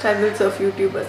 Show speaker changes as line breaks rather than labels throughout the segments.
struggles of YouTubers.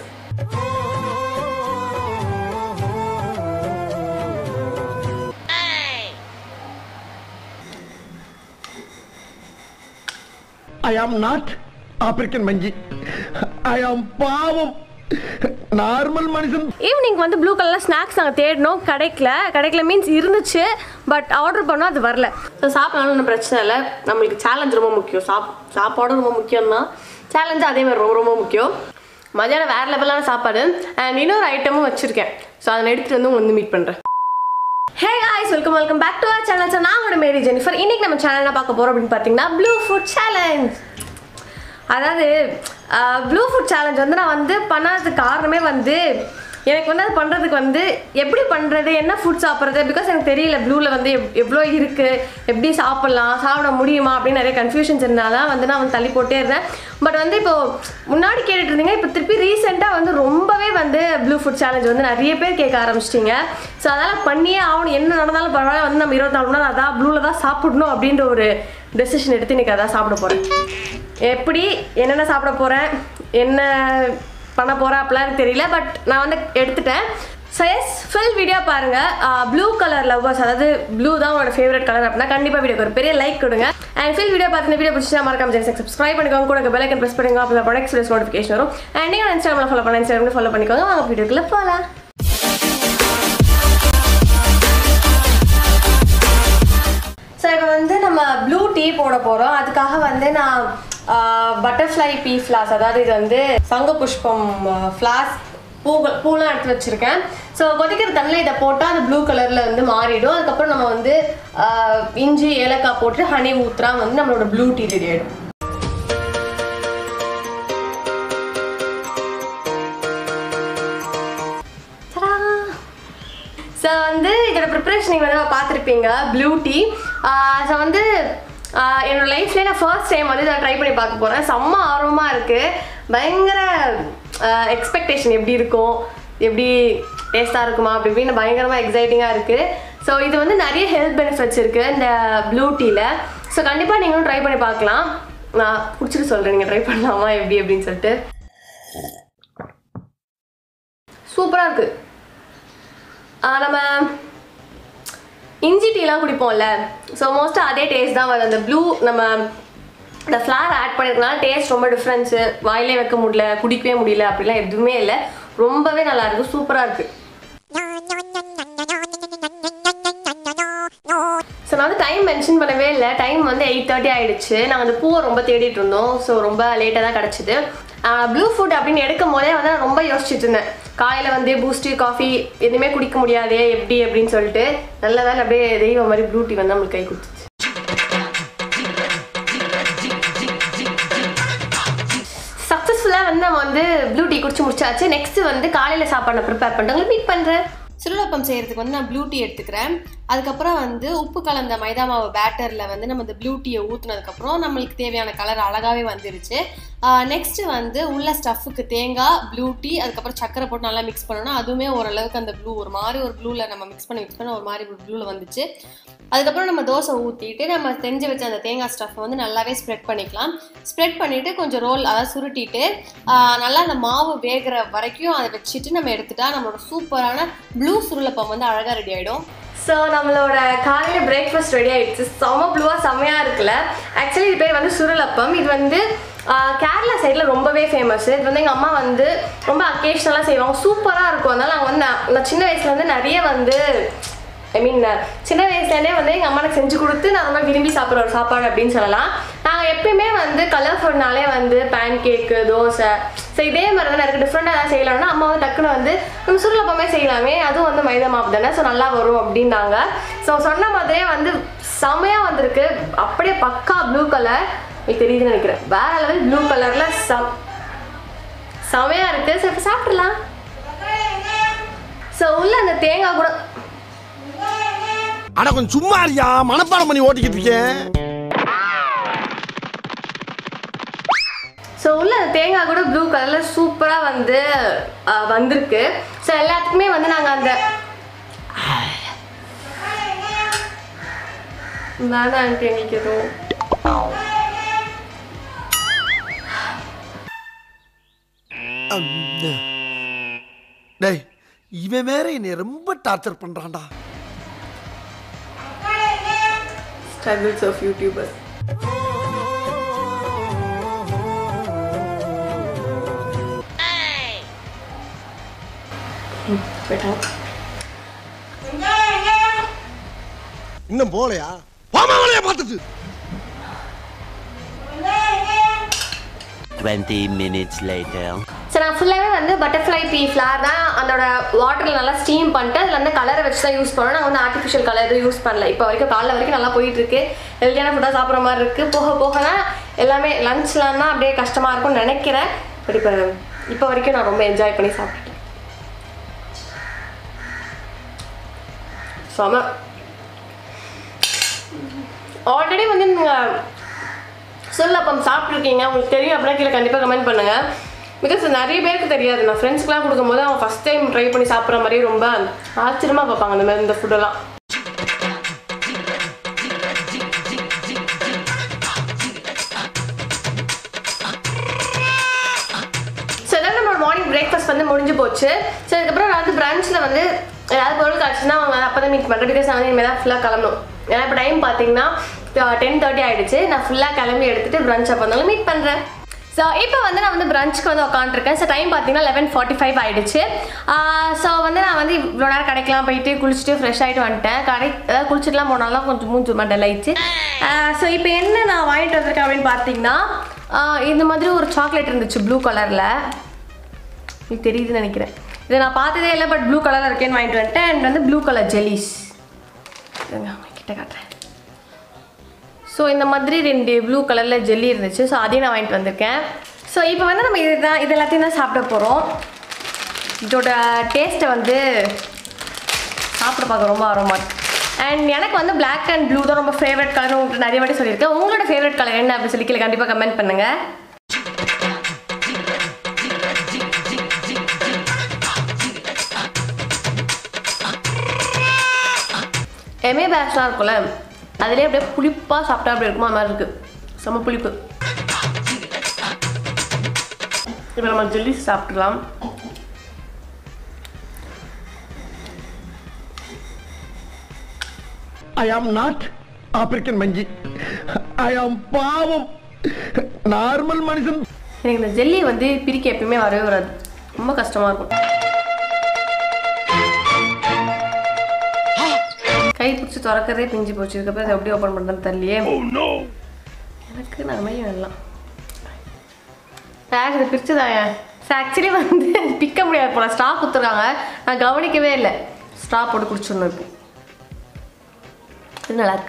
I am not African மஞ்சி ஐ ஆம் பாவம் normal மனுஷன்
ஈவினிங் வந்து ப்ளூ கலரில் ஸ்நாக்ஸ் நாங்கள் தேடினோம் கிடைக்கல கிடைக்கல மீன்ஸ் இருந்துச்சு பட் ஆர்டர் பண்ணோம் அது வரல ஸோ சாப்பிடலாம் ஒன்றும் பிரச்சனை இல்லை நம்மளுக்கு சேலஞ்ச் ரொம்ப முக்கியம் சாப் சாப்பாடும் ரொம்ப முக்கியம் தான் சேலஞ்சு அதே மாதிரி ரொம்ப ரொம்ப முக்கியம் மதியானம் வேறு லெவலான சாப்பாடு அண்ட் இன்னொரு ஐட்டமும் வச்சுருக்கேன் ஸோ அதை எடுத்துகிட்டு வந்து வந்து மீட் பண்ணுறேன் hey guys welcome welcome back to our channel so நான் உங்களோட மேரி ஜெனிஃபர் இன்னைக்கு நம்ம சேனல் என்ன பார்க்க போகிறோம் அப்படின்னு பார்த்தீங்கன்னா ப்ளூ ஃபுட் சேலஞ்ச் அதாவது ப்ளூ ஃபுட் சேலஞ்ச் வந்து நான் வந்து பண்ணாததுக்கு காரணமே வந்து எனக்கு வந்து அது பண்ணுறதுக்கு வந்து எப்படி பண்ணுறது என்ன ஃபுட் சாப்பிட்றது பிகாஸ் எனக்கு தெரியல ப்ளூவில் வந்து எவ் எவ்வளோ இருக்குது எப்படி சாப்பிட்லாம் சாப்பிட முடியுமா அப்படின்னு நிறைய கன்ஃபியூஷன்ஸ் இருந்தால வந்து நான் வந்து தள்ளி போட்டே இருந்தேன் பட் வந்து இப்போ முன்னாடி கேட்டுட்டு இருந்தீங்க இப்போ திருப்பி ரீசெண்டாக வந்து ரொம்பவே வந்து ப்ளூ ஃபுட் சேலஞ்ச் வந்து நிறைய பேர் கேட்க ஆரம்பிச்சிட்டிங்க ஸோ அதனால் பண்ணியே ஆகணும் என்ன நடந்தாலும் பரவாயில்ல வந்து நம்ம இருபத்தி நாலு மணி நேரம் அதான் ப்ளூவில் தான் சாப்பிடணும் அப்படின்ற ஒரு டெசிஷன் எடுத்து இன்னைக்கு அதான் சாப்பிட போகிறேன் எப்படி என்னென்ன சாப்பிட போகிறேன் என்ன பண்ண போகிறேன் அப்படிலாம் எனக்கு தெரியல பட் நான் வந்து எடுத்துட்டேன் ஸோ எஸ் ஃபுல் வீடியோ பாருங்கள் ப்ளூ கலர் லவ்வர்ஸ் அதாவது ப்ளூ தான் உங்களோட ஃபேவரட் கலர் அப்படின்னா கண்டிப்பாக வீடியோக்கு ஒரு பெரிய லைக் கொடுங்க அண்ட் ஃபுல் வீடியோ பார்த்து வீடியோ பிடிச்சா மறக்காம ஜென்ஸ் சப்ஸ்கிரைப் பண்ணிக்கோங்க கூட பெல் ஐக்கன் ப்ரெஸ் பண்ணிக்கோங்க அப்போ ப்ராடக்ட்ஸ் வீடியோஸ் நோட்டிஃபிகேஷன் வரும் அண்ட் நீங்கள் இன்ஸ்டாகிராமில் ஃபாலோ பண்ண இன்ஸ்டாகிராமில் ஃபாலோ பண்ணிக்கோங்க வாங்க வீடியோக்குள்ளே போகலாம் ஸோ இப்போ வந்து நம்ம ப்ளூ டீ போட போகிறோம் அதுக்காக வந்து நான் பட்டர்ஃப்ளை பீ ஃப்ளாஸ் அதாவது இது வந்து சங்க புஷ்பம் ஃப்ளாஸ் பூகள் பூலாம் எடுத்து வச்சுருக்கேன் ஸோ கொதிக்கிற தண்ணியில் இதை போட்டால் அது ப்ளூ கலரில் வந்து மாறிடும் அதுக்கப்புறம் நம்ம வந்து ஆஹ், இஞ்சி ஏலக்காய் போட்டு ஹனி ஊத்துறா வந்து நம்மளோட ப்ளூ டீ ரெடி ஆகிடும் ஸோ வந்து இதோட ப்ரிப்பரேஷன் நீங்கள் வந்து பார்த்துருப்பீங்க ப்ளூ டீ ஸோ வந்து ஆஹ் என்னோட லைஃப்லேயே நான் ஃபர்ஸ்ட் டைம் வந்து இதை ட்ரை பண்ணி பார்க்க போகிறேன் செம்ம ஆர்வமாக இருக்குது பயங்கர எக்ஸ்பெக்டேஷன் எப்படி இருக்கும் எப்படி டேஸ்ட்டாக இருக்குமா அப்படி இப்படின்னு பயங்கரமாக எக்ஸைட்டிங்காக இருக்குது ஸோ இது வந்து நிறைய ஹெல்த் பெனிஃபிட்ஸ் இருக்குது இந்த ப்ளூ டீயில் ஸோ கண்டிப்பாக நீங்களும் ட்ரை பண்ணி பார்க்கலாம் நான் பிடிச்சிட்டு சொல்கிறேன் நீங்கள் ட்ரை பண்ணலாமா எப்படி அப்படின்னு சொல்லிட்டு சூப்பராக இருக்குது ஆஹ் நம்ம இஞ்சி டீலாம் குடிப்போம்ல ஸோ மோஸ்ட்டாக அதே டேஸ்ட் தான் வருது அந்த ப்ளூ நம்ம இந்த ஃப்ளார் ஆட் பண்ணிருக்கனால டேஸ்ட் ரொம்ப டிஃப்ரென்ஸு வாயிலே வைக்க முடியல குடிக்கவே முடியல அப்படிலாம் எதுவுமே இல்லை ரொம்பவே நல்லா இருக்கு சூப்பராக இருக்கு ஸோ நான் வந்து டைம் மென்ஷன் பண்ணவே இல்லை டைம் வந்து எயிட் தேர்ட்டி ஆயிடுச்சு நாங்கள் அந்த பூவை ரொம்ப தேடிட்டு இருந்தோம் ஸோ ரொம்ப லேட்டாக தான் கிடச்சிது ப்ளூ ஃபுட் அப்படின்னு எடுக்கும் போதே வந்து நான் ரொம்ப யோசிச்சுட்டு இருந்தேன் காலையில் வந்து பூஸ்ட்டு காஃபி எதுவுமே குடிக்க முடியாதே எப்படி அப்படின்னு சொல்லிட்டு நல்ல வேலை அப்படியே தெய்வம் மாதிரி ப்ளூ டீ வந்து நம்மளுக்கு கை கொடுத்துச்சு சக்ஸஸ்ஃபுல்லாக வந்து நம்ம வந்து ப்ளூ டீ குடிச்சு முடிச்சாச்சு நெக்ஸ்ட் வந்து காலையில் சாப்பாடு ப்ரிப்பேர் பண்ணிட்டு உங்களுக்கு மீட் பண்ணுறேன் சுருளப்பம் செய்கிறதுக்கு வந்து நான் ப்ளூ டீ எடுத்துக்கிறேன் அதுக்கப்புறம் வந்து உப்பு கலந்த மைதா மாவு பேட்டரில் வந்து நம்ம இந்த ப்ளூ டீயை ஊற்றுனதுக்கப்புறம் நம்மளுக்கு தேவையான கலர் அழகாகவே வந்துருச்சு நெக்ஸ்ட்டு வந்து உள்ள ஸ்டஃப்புக்கு தேங்காய் ப்ளூ டீ அதுக்கப்புறம் சக்கரை போட்டு நல்லா மிக்ஸ் பண்ணோம்னா அதுவுமே ஓரளவுக்கு அந்த ப்ளூ ஒரு மாதிரி ஒரு ப்ளூவில் நம்ம மிக்ஸ் பண்ணி மிக்ஸ் பண்ண ஒரு மாதிரி ப்ளூவில் வந்துச்சு அதுக்கப்புறம் நம்ம தோசை ஊற்றிட்டு நம்ம செஞ்சு வச்ச அந்த தேங்காய் ஸ்டஃப் வந்து நல்லாவே ஸ்ப்ரெட் பண்ணிக்கலாம் ஸ்ப்ரெட் பண்ணிவிட்டு கொஞ்சம் ரோல் அதாவது சுருட்டிட்டு ஆஹ், நல்லா அந்த மாவு வேகிற வரைக்கும் அதை வச்சுட்டு நம்ம எடுத்துட்டா நம்மளோட சூப்பரான ப்ளூ சுருளப்பம் வந்து அழகாக ரெடி ஆகிடும் ஸோ நம்மளோட காலையில் பிரேக்ஃபாஸ்ட் ரெடி ஆயிடுச்சு செம ப்ளூவாக செம்மையாக இருக்குல்ல ஆக்சுவலி இது பேர் வந்து சுருளப்பம் இது வந்து ஆஹ், கேரளா சைடில் ரொம்பவே ஃபேமஸ் இது வந்து எங்கள் அம்மா வந்து ரொம்ப அக்கேஷ்னலாக செய்வாங்க சூப்பராக இருக்கும் அதனால நாங்கள் வந்து நான் நான் சின்ன வயசுலேருந்து நிறைய வந்து ஐ மீன் சின்ன வயசுலேருந்தே வந்து எங்கள் அம்மா எனக்கு செஞ்சு கொடுத்து நான் ரொம்ப விரும்பி சாப்பிட்ற ஒரு சாப்பாடு அப்படின்னு சொல்லலாம் நாங்கள் எப்பயுமே வந்து கலர் ஃபுட்னாலே வந்து பேன் கேக்கு தோசை ஸோ இதே மாதிரி தான் எனக்கு டிஃப்ரெண்ட்டாக ஏதாவது செய்யலாம்னா அம்மா வந்து டக்குன்னு வந்து நம்ம சுருளப்பமே செய்யலாமே அதுவும் வந்து மைதா மாவு தானே ஸோ நல்லா வரும் அப்படின்னாங்க ஸோ சொன்ன மாதிரியே வந்து செமையாக வந்திருக்கு அப்படியே பக்கா ப்ளூ கலர் உங்களுக்கு தெரியுதுன்னு நினைக்கிறேன் வேற லெவல் ப்ளூ கலரில் சம் செமையாக இருக்குது ஸோ இப்போ சாப்பிட்றலாம் ஸோ உள்ள அந்த தேங்காய் கூட
ஆனா கொஞ்சம் சும்மா இருக்கியா மனப்பாடம் பண்ணி ஓட்டிக்கிட்டு இருக்கேன்
ஸோ உள்ள அந்த தேங்காய் கூட ப்ளூ கலரில் சூப்பராக வந்து அஹ், வந்திருக்கு ஸோ எல்லாத்துக்குமே வந்து நாங்கள் அந்த வேணான்ட்டு எங்களுக்கு எதுவும்
டேய் இவன் வேற என்னை ரொம்ப டார்ச்சர் பண்றான்டா
struggles of YouTubers. போயிட்டாங்க
இன்னும் போலையா போமா வேலைய பார்த்துட்டு
20 minutes later.
ஸோ நான் ஃபுல்லாகவே வந்து பட்டர்ஃப்ளை பீ ஃப்ளார் தான் அதோட வாட்டரில் நல்லா ஸ்டீம் பண்ணிட்டு அதில் வந்து கலரை வச்சு தான் யூஸ் பண்ணோம் நான் வந்து ஆர்டிஃபிஷியல் கலர் எதுவும் யூஸ் பண்ணல இப்போ வரைக்கும் காலைல வரைக்கும் நல்லா போயிட்டு இருக்கு ஹெல்த்தியான ஃபுட்டாக சாப்பிட்ற மாதிரி இருக்குது போக போக தான் எல்லாமே லஞ்ச்லாம் தான் அப்படியே கஷ்டமாக இருக்கும்னு நினைக்கிறேன் பட் இப்போ இப்போ வரைக்கும் நான் ரொம்ப என்ஜாய் பண்ணி சாப்பிட்டேன் செம ஆல்ரெடி வந்து நீங்கள் சொல்லப்பம் சாப்பிட்ருக்கீங்க உங்களுக்கு தெரியும் அப்படின்னா கீழே கண்டிப்பாக கமெண்ட் பண்ணுங்கள் பிகாஸ் நிறைய பேருக்கு தெரியாது நான் ஃப்ரெண்ட்ஸ்க்குலாம் கொடுக்கும்போது அவங்க ஃபஸ்ட் டைம் ட்ரை பண்ணி சாப்பிட்ற மாதிரி ரொம்ப ஆச்சரியமாக பார்ப்பாங்க அந்த மாதிரி இந்த ஃபுட்டெல்லாம் ஸோ இதான் நம்மளோட மார்னிங் பிரேக்ஃபாஸ்ட் வந்து முடிஞ்சு போச்சு ஸோ அதுக்கப்புறம் நான் வந்து பிரான்ச்சில் வந்து ஏதாவது பொருள் கிடச்சுன்னா அவங்க அப்போ தான் மீட் பண்ணுறேன் பிகாஸ் நான் வந்து இனிமேல் தான் ஃபுல்லாக கிளம்பணும் ஏன்னா இப்போ டைம் பார்த்தீங்கன்னா டென் தேர்ட்டி ஆயிடுச்சு நான் ஃபுல்லாக கிளம்பி எடுத்துகிட்டு பிரஞ்ச் அப்போ இருந்தாலும் மீட் பண்ணுறேன் ஸோ இப்போ வந்து நான் வந்து பிரஞ்சுக்கு வந்து உட்காந்துருக்கேன் ஸோ டைம் பார்த்தீங்கன்னா லெவன் ஃபார்ட்டி ஃபைவ் ஆயிடுச்சு ஸோ வந்து நான் வந்து இவ்வளோ நேரம் கடைக்கெலாம் போயிட்டு குளிச்சுட்டு ஃப்ரெஷ் ஆகிட்டு வந்துட்டேன் கடை ஏதாவது குளிச்சுட்டுலாம் போனாலும் கொஞ்சம் மூஞ்சு மண்டல் ஆயிடுச்சு ஸோ இப்போ என்ன நான் வாங்கிட்டு வந்திருக்கேன் அப்படின்னு பார்த்தீங்கன்னா ஆஹ் இந்த மாதிரி ஒரு சாக்லேட் இருந்துச்சு ப்ளூ கலரில் உங்களுக்கு தெரியுதுன்னு நினைக்கிறேன் இதை நான் பார்த்ததே இல்லை பட் ப்ளூ கலரில் இருக்கேன்னு வாங்கிட்டு வந்துட்டேன் அண்ட் வந்து ப்ளூ கலர் ஜெலிஸ் கிட்ட காட்டுறேன் ஸோ இந்த மாதிரி ரெண்டு ப்ளூ கலரில் ஜெல்லி இருந்துச்சு ஸோ அதையும் நான் வாங்கிட்டு வந்திருக்கேன் ஸோ இப்போ வந்து நம்ம இதுதான் இது எல்லாத்தையும் தான் சாப்பிட போகிறோம் இதோட டேஸ்ட்டை வந்து சாப்பிட பார்க்க ரொம்ப ஆர்வமாக இருக்கு அண்ட் எனக்கு வந்து Black அண்ட் ப்ளூ தான் ரொம்ப ஃபேவரட் கலர் உங்களுக்கு நிறைய வாட்டி சொல்லியிருக்கேன் உங்களோட ஃபேவரட் கலர் என்ன அப்படின்னு சொல்லி கீழே கண்டிப்பாக கமெண்ட் பண்ணுங்கள் எம்ஏ பேக்ஸ்லாம் இருக்கும்ல அதுலேயே அப்படியே புளிப்பாக சாப்பிட்டா அப்படி இருக்குமா அது மாதிரி இருக்குது செம்ம புளிப்பு இப்போ நம்ம ஜெல்லி சாப்பிட்டுக்கலாம்
ஐ ஆம் நாட் ஆப்பிரிக்கன் மங்கி ஐ ஆம் பாவம் நார்மல் மனுஷன்
எனக்கு இந்த ஜெல்லி வந்து பிரிக்க எப்பயுமே வரவே வராது ரொம்ப கஷ்டமாக இருக்கும் கை பிடிச்சி திறக்கிறதே பிஞ்சு போச்சு இதுக்கப்புறம் இதை எப்படி ஓப்பன் பண்ணுறதுன்னு தெரியலையே எனக்கு நான் மாதிரி வரலாம் சார் இதை பிரிச்சுதாங்க சார் ஆக்சுவலி வந்து பிக்க முடியாது போல ஸ்ட்ரா கொடுத்துருக்காங்க நான் கவனிக்கவே இல்லை ஸ்ட்ரா போட்டு குடிச்சிடணும் இப்போ இது நல்லா இருக்கு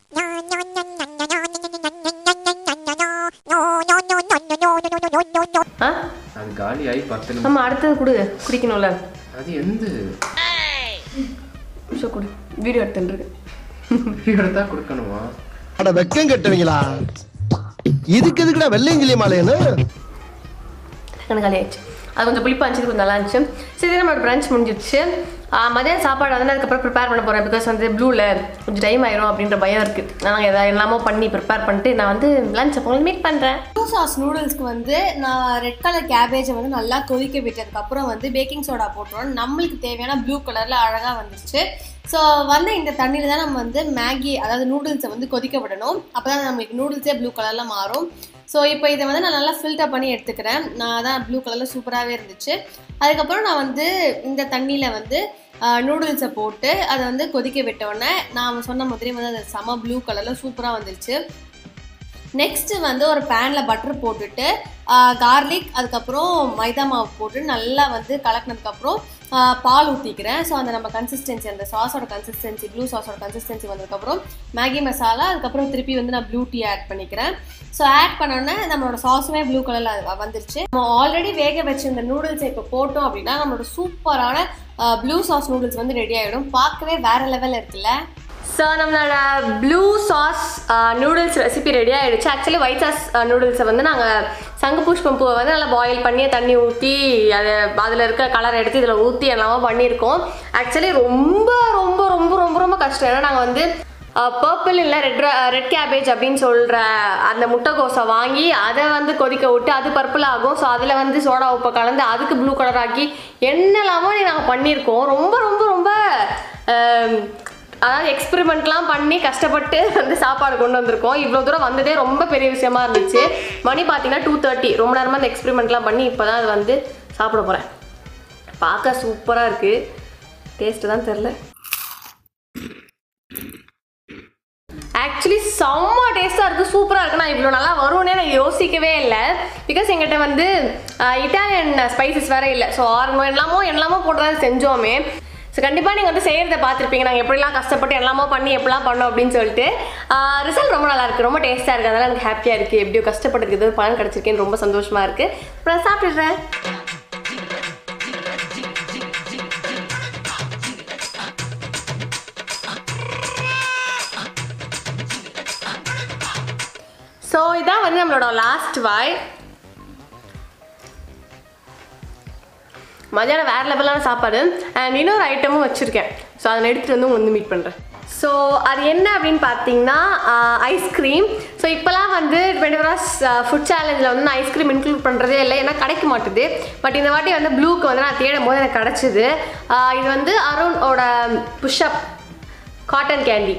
ஆ
அது காலியாகி பத்து நிமிஷம்
நம்ம அடுத்தது கொடு குடிக்கணும்ல
அது எந்த
நிமிஷம் கொடு வீடியோ எடுத்துருக்கு
எடுத்தா கொடுக்கணுமா
அட வெக்கம் கட்டுவீங்களா இதுக்கு எதுக்குடா வெள்ளையங்கிலி மாலையன்னு
எனக்கு காலி ஆயிடுச்சு அது கொஞ்சம் புளிப்பாக இருந்துச்சு இது கொஞ்சம் நல்லா இருந்துச்சு சரி நம்மளோட பிரஞ்ச் முடிஞ்சிடுச்சு ஆ, மதியம் சாப்பாடு வந்து அதுக்கப்புறம் ப்ரிப்பேர் பண்ண போகிறேன் பிகாஸ் வந்து ப்ளூவில் கொஞ்சம் டைம் ஆயிரும் அப்படின்ற பயம் இருக்குது நான் எதாவது எல்லாமோ பண்ணி ப்ரிப்பேர் பண்ணிட்டு நான் வந்து லஞ்ச் அப்போ மீட் பண்ணுறேன்
ப்ளூ சாஸ் நூடுல்ஸ்க்கு வந்து நான் ரெட் கலர் கேபேஜை வந்து நல்லா கொதிக்க விட்டதுக்கப்புறம் வந்து பேக்கிங் சோடா போட்டுருவோம் நம்மளுக்கு தேவையான ப்ளூ கலரில் அழகாக வந்துருச்சு ஸோ வந்து இந்த தண்ணியில் தான் நம்ம வந்து மேகி அதாவது நூடுல்ஸை வந்து கொதிக்க விடணும் அப்போ தான் நம்மளுக்கு நூடுல்ஸே ப்ளூ கலரில் மாறும் ஸோ இப்போ இதை வந்து நான் நல்லா ஃபில்டர் பண்ணி எடுத்துக்கிறேன் நான் தான் ப்ளூ கலரில் சூப்பராகவே இருந்துச்சு அதுக்கப்புறம் நான் வந்து இந்த தண்ணியில் வந்து நூடுல்ஸை போட்டு அதை வந்து கொதிக்க விட்ட உடனே நான் சொன்ன மாதிரி வந்து அது செம ப்ளூ கலரில் சூப்பராக வந்துருச்சு நெக்ஸ்ட்டு வந்து ஒரு பேனில் பட்டர் போட்டுட்டு கார்லிக் அதுக்கப்புறம் மைதா மாவு போட்டு நல்லா வந்து கலக்கினதுக்கப்புறம் பால் ஊற்றிக்கிறேன் ஸோ அந்த நம்ம கன்சிஸ்டன்சி அந்த சாஸோட கன்சிஸ்டன்சி ப்ளூ சாஸோட கன்சிஸ்டன்சி வந்ததுக்கப்புறம் மேகி மசாலா அதுக்கப்புறம் திருப்பி வந்து நான் ப்ளூ டீ ஆட் பண்ணிக்கிறேன் ஸோ ஆட் பண்ணோன்னே நம்மளோட சாஸுமே ப்ளூ கலரில் வந்துருச்சு நம்ம ஆல்ரெடி வேக வச்ச இந்த நூடுல்ஸை இப்போ போட்டோம் அப்படின்னா நம்மளோட சூப்பரான ப்ளூ சாஸ் நூடுல்ஸ் வந்து ரெடி ஆகிடும் பார்க்கவே வேறு லெவலில் இருக்குல்ல
ஸோ நம்மளோட blue sauce noodles recipe ready ஆகிடுச்சு ஆக்சுவலி ஒயிட் சாஸ் நூடுல்ஸை வந்து நாங்கள் சங்கு புஷ்பம் பூவை வந்து நல்லா பாயில் பண்ணி தண்ணி ஊற்றி அதை அதில் இருக்க கலர் எடுத்து இதில் ஊற்றி எல்லாமே பண்ணியிருக்கோம் ஆக்சுவலி ரொம்ப ரொம்ப ரொம்ப ரொம்ப ரொம்ப கஷ்டம் ஏன்னா நாங்கள் வந்து பர்பிள் இல்லை ரெட் ரெட் கேபேஜ் அப்படின்னு சொல்கிற அந்த முட்டைக்கோஸை வாங்கி அதை வந்து கொதிக்க விட்டு அது பர்பிள் ஆகும் ஸோ அதில் வந்து சோடா உப்பை கலந்து அதுக்கு ப்ளூ கலர் ஆக்கி என்னெல்லாமோ நாங்கள் பண்ணியிருக்கோம் ரொம்ப ரொம்ப ரொம்ப ஆம், அதாவது எக்ஸ்பெரிமெண்ட்லாம் பண்ணி கஷ்டப்பட்டு வந்து சாப்பாடு கொண்டு வந்திருக்கோம் இவ்வளோ தூரம் வந்ததே ரொம்ப பெரிய விஷயமா இருந்துச்சு மணி பார்த்தீங்கன்னா டூ தேர்ட்டி ரொம்ப நேரமாக அந்த எக்ஸ்பெரிமெண்ட்லாம் பண்ணி இப்போ தான் அது வந்து சாப்பிட போகிறேன் பார்க்க சூப்பராக இருக்குது டேஸ்ட்டு தான் தெரில ஆக்சுவலி செம்ம டேஸ்ட்டாக இருக்குது சூப்பராக இருக்குது நான் இவ்வளோ நல்லா வரும்னே நான் யோசிக்கவே இல்லை பிகாஸ் எங்கிட்ட வந்து இட்டாலியன் ஸ்பைசஸ் வேற இல்லை ஸோ ஆரம்பம் எல்லாமோ எல்லாமோ போட்டு தான் செஞ்சோமே ஸோ கண்டிப்பாக நீங்கள் வந்து செய்கிறத பார்த்துருப்பீங்க நாங்கள் எப்படிலாம் கஷ்டப்பட்டு எல்லாமோ பண்ணி எப்படிலாம் பண்ணோம் அப்படின்னு சொல்லிட்டு ரிசல்ட் ரொம்ப நல்லா இருக்குது ரொம்ப டேஸ்ட்டாக இருக்குது அதெல்லாம் எனக்கு ஹாப்பியாக இருக்குது எப்படியோ கஷ்டப்பட்டுருக்கு ஏதோ பலன் கிடச்சிருக்கேன்னு ரொம்ப சந்தோஷமாக இருக்குது அப்புறம் சாப்பிட்டுடுறேன் ஸோ இதான் வந்து நம்மளோட லாஸ்ட் வாய் மதியானம் வேறு லெவலான சாப்பாடு அண்ட் இன்னொரு ஐட்டமும் வச்சுருக்கேன் ஸோ அதை எடுத்துகிட்டு வந்து உங்க வந்து மீட் பண்ணுறேன் ஸோ அது என்ன அப்படின்னு பார்த்தீங்கன்னா ஐஸ்கிரீம் ஸோ இப்போலாம் வந்து டுவெண்ட்டி ஃபோர் ஹவர்ஸ் ஃபுட் சேலஞ்சில் வந்து நான் ஐஸ்கிரீம் இன்க்ளூட் பண்ணுறதே இல்லை ஏன்னா கிடைக்க மாட்டுது பட் இந்த வாட்டி வந்து ப்ளூக்கு வந்து நான் தேடும் போது எனக்கு கிடச்சிது இது வந்து அருணோட push up cotton candy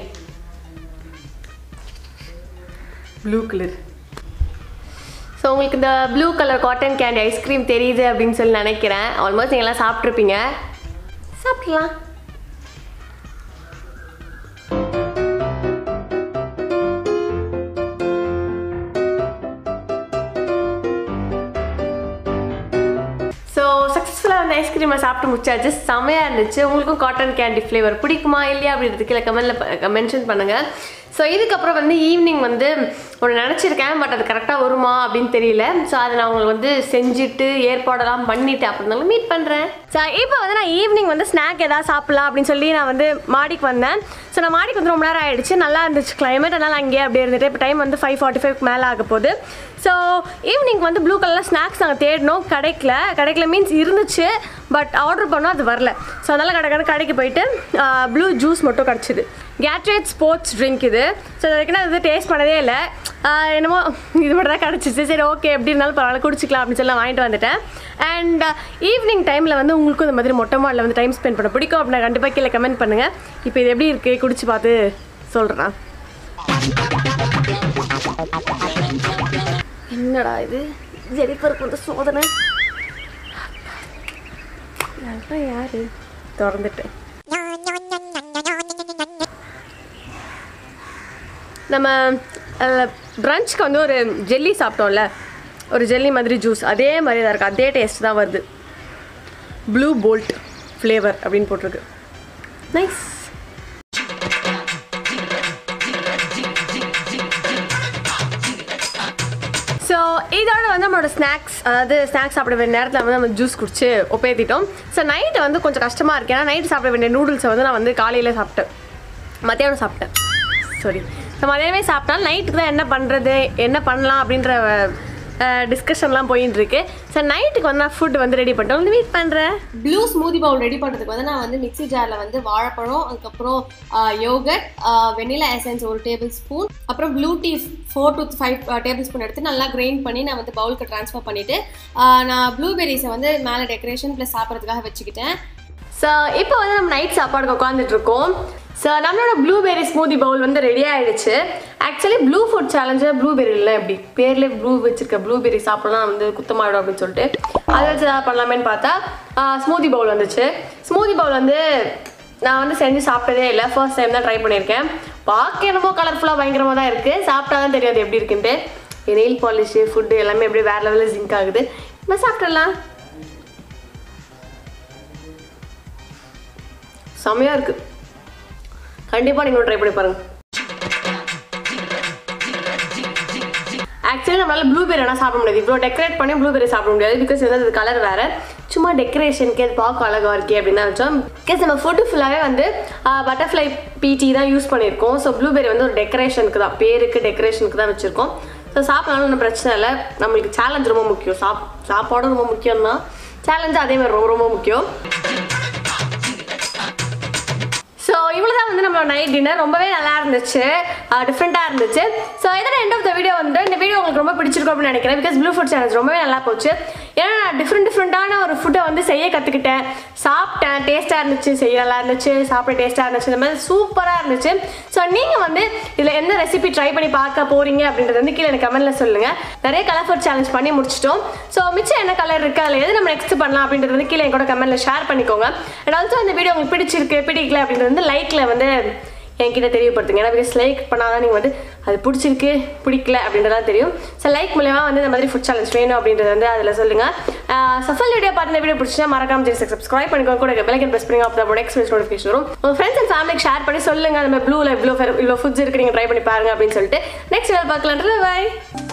blue colour so உங்களுக்கு இந்த blue colour cotton candy ice cream தெரியுது அப்படின்னு சொல்லி நினைக்கிறேன் ஆல்மோஸ்ட் நீங்கள் எல்லாம் சாப்பிட்ருப்பீங்க சாப்பிட்றலாம் ஸோ சக்ஸஸ்ஃபுல்லாக அந்த ஐஸ்கிரீமை சாப்பிட்டு முடிச்சாச்சு செமையாக இருந்துச்சு உங்களுக்கும் காட்டன் கேண்டி ஃப்ளேவர் பிடிக்குமா இல்லையா அப்படின்றது கீழே கமெண்ட்டில் மென்ஷன் பண்ணுங்கள் ஸோ இதுக்கப்புறம் வந்து ஈவினிங் வந்து ஒன்று நினச்சிருக்கேன் பட் அது கரெக்டாக வருமா அப்படின்னு தெரியல ஸோ அதை நான் உங்களுக்கு வந்து செஞ்சுட்டு ஏற்பாடெல்லாம் பண்ணிவிட்டு அப்புறம் மீட் பண்ணுறேன் ஸோ இப்போ வந்து நான் ஈவினிங் வந்து ஸ்நாக் எதாவது சாப்பிட்லாம் அப்படின்னு சொல்லி நான் வந்து மாடிக்கு வந்தேன் ஸோ நான் மாடிக்கு வந்து ரொம்ப நேரம் ஆயிடுச்சு நல்லா இருந்துச்சு கிளைமேட் அதனால் அங்கேயே அப்படியே இருந்துட்டு இப்போ டைம் வந்து ஃபைவ் ஃபார்ட்டி ஃபைவ் மேலே ஆக போகுது ஸோ ஈவினிங் வந்து ப்ளூ கலரில் ஸ்நாக்ஸ் நாங்கள் தேடினோம் கிடைக்கல கிடைக்கல மீன்ஸ் இருந்துச்சு பட் ஆர்டர் பண்ணோம் அது வரல ஸோ அதனால் கடை கடை கடைக்கு போயிட்டு ப்ளூ ஜூஸ் மட்டும் கிடச்சிது கேட்ரேட் ஸ்போர்ட்ஸ் ட்ரிங்க் இது ஸோ இது வரைக்கும் நான் இது டேஸ்ட் பண்ணதே இல்லை ஆஹ் என்னமோ இது மட்டும் தான் கிடச்சிச்சு சரி ஓகே எப்படி இருந்தாலும் பரவாயில்ல குடிச்சிக்கலாம் அப்படின்னு சொல்லி நான் வாங்கிட்டு வந்துட்டேன் அண்ட் ஈவினிங் டைமில் வந்து உங்களுக்கும் இந்த மாதிரி மொட்டை மாடில் வந்து டைம் ஸ்பெண்ட் பண்ண பிடிக்கும் அப்படின்னா கண்டிப்பாக கீழே கமெண்ட் பண்ணுங்கள் இப்போ இது எப்படி இருக்குது குடிச்சு பார்த்து சொல்கிறேன் என்னடா இது ஜெனிஃபருக்கு வந்து சோதனை அதெல்லாம் யாரு திறந்துட்டேன் நம்ம பிரஞ்சுக்கு வந்து ஒரு ஜெல்லி சாப்பிட்டோம்ல ஒரு ஜெல்லி மாதிரி ஜூஸ் அதே மாதிரி தான் இருக்குது அதே டேஸ்ட் தான் வருது ப்ளூ போல்ட் ஃப்ளேவர் அப்படின்னு போட்டிருக்கு நைஸ் ஸோ இதோட வந்து நம்மளோட ஸ்நாக்ஸ் அதாவது ஸ்நாக்ஸ் சாப்பிட வேண்டிய நேரத்தில் வந்து நம்ம ஜூஸ் குடிச்சு ஒப்பேத்திட்டோம் ஸோ நைட்டு வந்து கொஞ்சம் கஷ்டமாக இருக்கு ஏன்னா நைட்டு சாப்பிட வேண்டிய நூடுல்ஸை வந்து நான் வந்து காலையில் சாப்பிட்டேன் மத்தியானம் சாப்பிட்டேன் சாரி ஸோ மதியானமே சாப்பிட்டாலும் நைட்டுக்கு தான் என்ன பண்ணுறது என்ன பண்ணலாம் அப்படின்ற டிஸ்கஷன்லாம் போயின்னு இருக்கு ஸோ நைட்டுக்கு வந்து நான் ஃபுட் வந்து ரெடி பண்ணிட்டோம் வந்து வெயிட் பண்ணுறேன்
ப்ளூ ஸ்மூதி பவுல் ரெடி பண்ணுறதுக்கு வந்து நான் வந்து மிக்ஸி ஜாரில் வந்து வாழைப்பழம் அதுக்கப்புறம் யோகட் வெனிலா எசன்ஸ் ஒரு டேபிள் ஸ்பூன் அப்புறம் blue tea four to five tablespoon எடுத்து நல்லா கிரைண்ட் பண்ணி நான் வந்து பவுலுக்கு ட்ரான்ஸ்ஃபர் பண்ணிவிட்டு நான் ப்ளூபெரிஸை வந்து மேலே டெக்கரேஷன் ப்ளஸ் சாப்பிட்றதுக்காக வச்சுக்கிட்டேன்
ஸோ இப்போ வந்து நம்ம நைட் சாப்பாடுக்கு உட்காந்துட்டு இருக்கோம் ஸோ நம்மளோட ப்ளூபெரி ஸ்மூதி பவுல் வந்து ரெடி ஆயிடுச்சு ஆக்சுவலி ப்ளூ ஃபுட் சேலஞ்சில் ப்ளூபெரி இல்லை எப்படி பேர்லேயே ப்ளூ வச்சிருக்க ப்ளூபெரி சாப்பிடலாம் வந்து குத்தமாயிடும் அப்படின்னு சொல்லிட்டு அதை வச்சு ஏதாவது பண்ணலாமேன்னு பார்த்தா ஸ்மூதி பவுல் வந்துச்சு ஸ்மூதி பவுல் வந்து நான் வந்து செஞ்சு சாப்பிட்டதே இல்லை ஃபர்ஸ்ட் டைம் தான் ட்ரை பண்ணியிருக்கேன் பார்க்க என்னமோ கலர்ஃபுல்லாக பயங்கரமாக தான் இருக்குது சாப்பிட்டா தான் தெரியாது எப்படி இருக்குன்ட்டு நெயில் பாலிஷு ஃபுட்டு எல்லாமே எப்படி வேறு லெவலில் ஜிங்க் ஆகுது நம்ம சாப்பிட்றலாம் செம்மையாக இருக்குது கண்டிப்பாக நீங்களும் ட்ரை பண்ணி பாருங்க ஆக்சுவலி நம்மளால ப்ளூபெரி எல்லாம் சாப்பிட முடியாது இவ்வளோ டெக்கரேட் பண்ணி ப்ளூபெரி சாப்பிட முடியாது பிகாஸ் வந்து அது கலர் வேறு சும்மா டெக்கரேஷனுக்கு அது பார்க்க அழகாக இருக்கே அப்படின்னு தான் வச்சோம் பிகாஸ் நம்ம ஃபுட்டு ஃபுல்லாகவே வந்து பட்டர்ஃப்ளை பீட்டி தான் யூஸ் பண்ணியிருக்கோம் ஸோ ப்ளூபெரி வந்து ஒரு டெக்கரேஷனுக்கு தான் பேருக்கு டெக்கரேஷனுக்கு தான் வச்சுருக்கோம் ஸோ சாப்பிடனாலும் ஒன்றும் பிரச்சனை இல்லை நம்மளுக்கு சேலஞ்ச் ரொம்ப முக்கியம் சாப் சாப்பாடும் ரொம்ப முக்கியம் தான் சேலஞ்சு அதே மாதிரி ரொம்ப ரொம்ப முக்கியம் ஸோ இவ்வளோ தான் வந்து நம்மளோட நைட் டின்னர் ரொம்பவே நல்லா இருந்துச்சு டிஃப்ரெண்ட்டாக இருந்துச்சு ஸோ இதோட எண்ட் ஆஃப் த வீடியோ வந்து இந்த வீடியோ உங்களுக்கு ரொம்ப பிடிச்சிருக்கும் அப்படின்னு நினைக்கிறேன் பிகாஸ் ப்ளூ ஃபுட் சேனல்ஸ் ரொம்பவே நல்லா போச்சு ஏன்னா நான் டிஃப்ரெண்ட் டிஃப்ரெண்ட்டான ஒரு ஃபுட்டை வந்து செய்ய கற்றுக்கிட்டேன் சாப்பிட்டேன் டேஸ்ட்டாக இருந்துச்சு செய்ய நல்லா இருந்துச்சு சாப்பிட டேஸ்ட்டாக இருந்துச்சு இந்த மாதிரி சூப்பராக இருந்துச்சு ஸோ நீங்கள் வந்து இதில் எந்த ரெசிபி ட்ரை பண்ணி பார்க்க போறீங்க அப்படின்றது வந்து கீழே எனக்கு கமெண்ட்டில் சொல்லுங்கள் நிறைய கலர் ஃபுட் சேலஞ்ச் பண்ணி முடிச்சிட்டோம் ஸோ மிச்சம் என்ன கலர் இருக்கு அதில் எது நம்ம நெக்ஸ்ட் பண்ணலாம் அப்படின்றது வந்து கீழே என் கூட கமெண்ட்டில் ஷேர் பண்ணிக்கோங்க அண்ட் ஆல்சோ இந்த வீடியோ உங்களுக்கு பிடிச்சிருக்கு பிடிக்கல அப்படின்றது வந்து லைக்கில் வந்து என்கிட்ட தெரியப்படுத்துங்க ஏன்னா பிகாஸ் லைக் பண்ணாதான் நீங்கள் வந்து அது பிடிச்சிருக்கு பிடிக்கல அப்படின்றதான் தெரியும் ஸோ லைக் மூலயமா வந்து இந்த மாதிரி ஃபுட் சேலஞ்ச் வேணும் அப்படின்றது வந்து அதில் சொல்லுங்கள் சஃபல் வீடியோ பார்த்து இந்த வீடியோ பிடிச்சா மறக்காம ஜெய் சப்ஸ்கிரைப் பண்ணிக்கோங்க கூட பெலைக்கன் ப்ரெஸ் பண்ணி அப்போ நெக்ஸ்ட் வீடியோ நோட்டிஃபிகேஷன் வரும் உங்கள் ஃப்ரெண்ட்ஸ் அண்ட் ஃபேமிலிக்கு ஷேர் பண்ணி சொல்லுங்கள் அந்த மாதிரி ப்ளூவில் இவ்வளோ இவ்வளோ ஃபுட்ஸ் இருக்கு நீங்கள் ட்ரை பண்ணி பாருங்க அப்படின்னு சொல்லிட்டு நெக்ஸ்ட் வீடியோ பார்க்கலான்றது பாய்